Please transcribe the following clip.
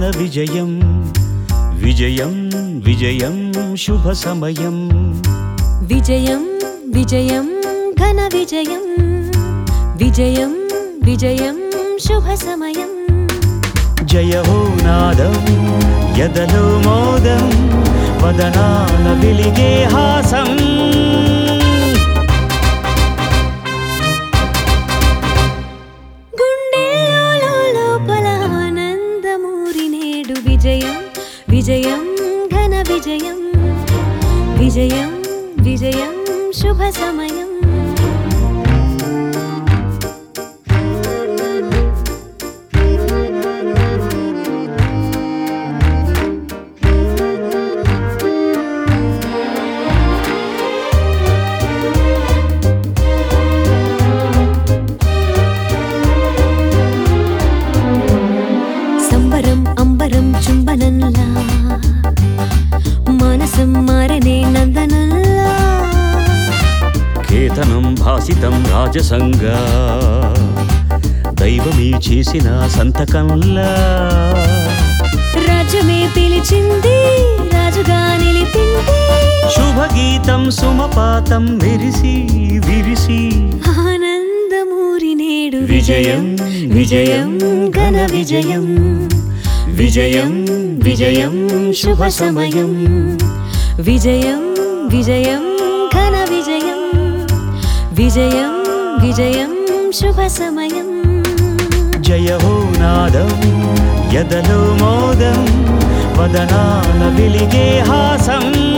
ఘన విజయం విజయం విజయం శుభ సమయం విజయం విజయం ఘన విజయం విజయం విజయం శుభ సమయం జయహో నాదం యదలో మోదం వదనాల వెలిగే హాసం గుండెల్లో లోపల ఆనందమూరి నేడు విజయం విజయం ఘన విజయం విజయం విజయం శుభ సమయం సంబరం అంబరం చుంబనంలా మానసం మారనే నందనల్లా కేతనం భాసితం రాజసంగా దైవమే చేసిన సంతకంలా రాజ్యమే పిలిచింది రాజుగా నిలిపింది శుభగీతం సుమపాతం మెరిసి విరిసి ఆనందమూరి నేడు విజయం విజయం ఘన విజయం విజయం విజయం శుభ సమయం విజయం విజయం ఘన విజయం విజయం విజయం శుభ సమయం జయహో నాదం యదలో మోదం వదనాల వెలిగే హాసం